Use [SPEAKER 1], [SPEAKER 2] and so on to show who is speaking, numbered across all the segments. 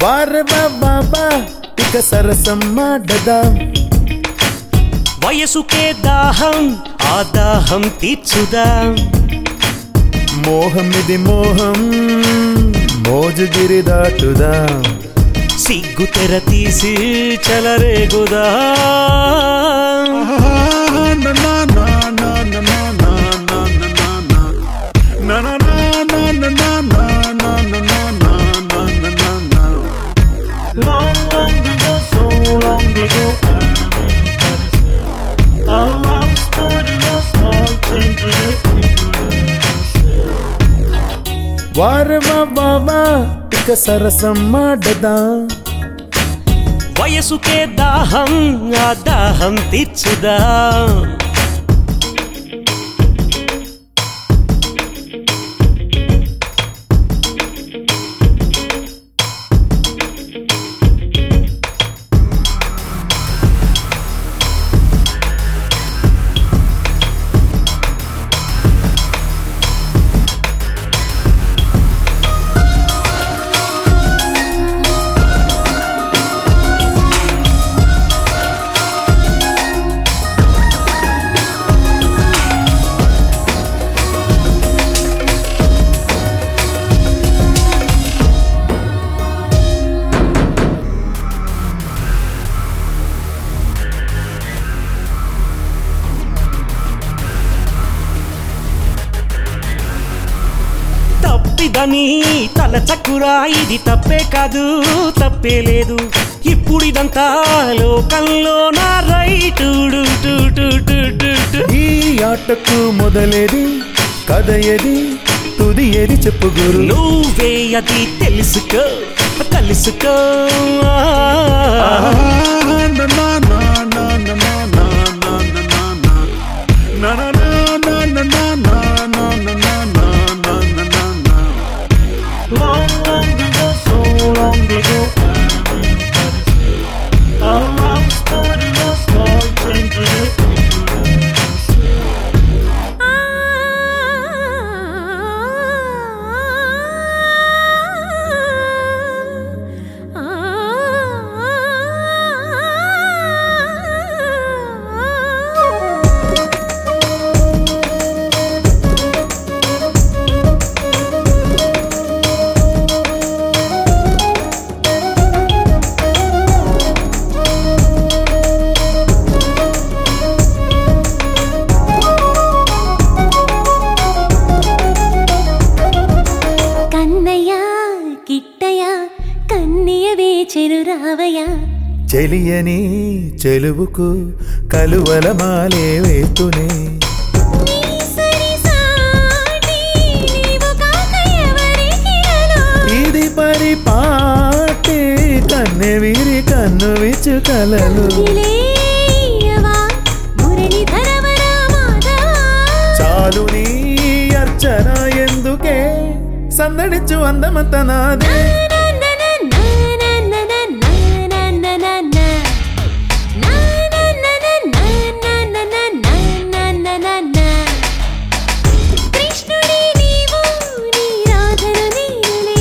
[SPEAKER 1] వారవా బాబా ఇక సరసం మాడదా
[SPEAKER 2] వయసుకే దాహం ఆ దాహం తీర్చుదా
[SPEAKER 1] మోహం ఇది మోహం మోజుగిరి దాటుదా
[SPEAKER 2] సిగ్గు తెర తీసి చలరేగుదా Long, long ago, so long ago, our love story was all changed.
[SPEAKER 1] వారవా బాబా ఇక సరసం మాడదా
[SPEAKER 2] వయసుకే దాహం ఆ దాహం తీర్చుదా తప్పిదని తల చక్కురా ఇది తప్పే కాదు తప్పే లేదు ఇప్పుడు ఇదంతా లోకంలో నా రైటు
[SPEAKER 1] ఈ ఆటకు మొదలేది కథ ఏది తుది ఏది చెప్పు గురు
[SPEAKER 2] నువ్వే అది తెలుసుకో కలుసుకో Long, long ago, so long ago, our love story was all changed.
[SPEAKER 3] Kannayya Kittayya కన్నయ్యవే చెరు రావయ్య
[SPEAKER 1] చెలియని చెలువుకు కలువల మాలే వేతునే
[SPEAKER 3] సరి సాటి నీవు కాక ఎవరికి అలా?
[SPEAKER 1] ఇది పరిపాటి కన్నె వీరి కన్ను విచ్చు కలలు
[SPEAKER 3] ఇలేయవా, మురళీధరవర మాధవా.
[SPEAKER 1] చాలు నీ అర్చన ఎందుకే సందడించు అందమంత నాదే
[SPEAKER 3] నా నా నా నా నా నా నా నా నా నా నా. నా నా నా నా నా నా నా నా నా నా నా నా. కృష్ణుడి నీవు నీ రాధను నీవులే.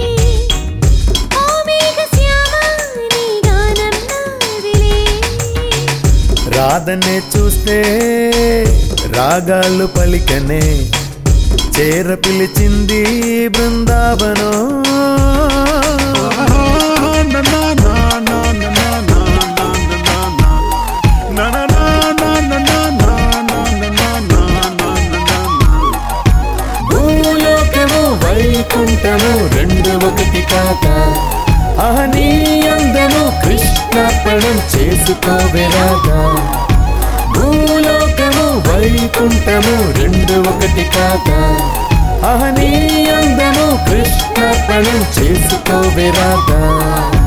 [SPEAKER 3] ఓ మేఘశ్యామ నీ గానం నాదిలే.
[SPEAKER 1] రాధనే చూస్తే రాగాలు పలికనే చేర పిలిచింది బృందావనం భూలోకము వైకుంఠము రెండు ఒకటి కాక అహనీ అందము కృష్ణార్పణం చేసుకోవెరాగా భూలోకము వైకుంఠము రెండు ఒకటి కాక అహనీ అందము కృష్ణార్పణం చేసుకోవెరాగా